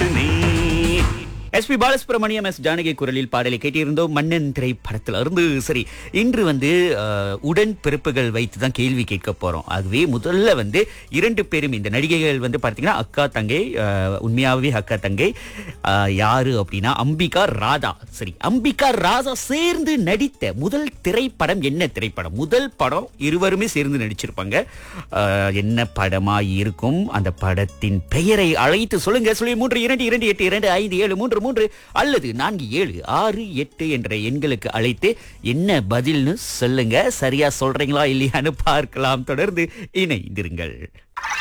பாட்டு நீ SP Balasubramaniam S Janaki குரலில் பாடலை கேட்டிருந்தோம் மன்னன் திரைப்படத்துல இருந்து சரி இன்று வந்து அஹ், உடன் பிறப்புகள் வைத்து தான் கேள்வி கேட்க போறோம் ஆகவே முதல்ல வந்து இரண்டு பேரும் இந்த நடிகைகள் வந்து பார்த்தீங்கன்னா அக்கா தங்கை அஹ், உண்மையாகவே அக்கா தங்கை அஹ், யாரு அப்படின்னா அம்பிகா ராதா சரி அம்பிகா ராதா சேர்ந்து நடித்த முதல் திரைப்படம் என்ன திரைப்படம் முதல் படம் இருவருமே சேர்ந்து நடிச்சிருப்பாங்க அஹ், என்ன படமா இருக்கும் அந்த படத்தின் பெயரை அழைத்து சொல்லுங்க சொல்லி மூன்று இரண்டு இரண்டு எட்டு இரண்டு ஐந்து ஏழு மூன்று மூன்று அல்லது நான்கு ஏழு ஆறு எட்டு என்ற எண்களுக்கு அழைத்து என்ன பதில்னு சொல்லுங்க சரியா சொல்றீங்களா இல்லையான்னு பார்க்கலாம் தொடர்ந்து இணைந்திருங்கள்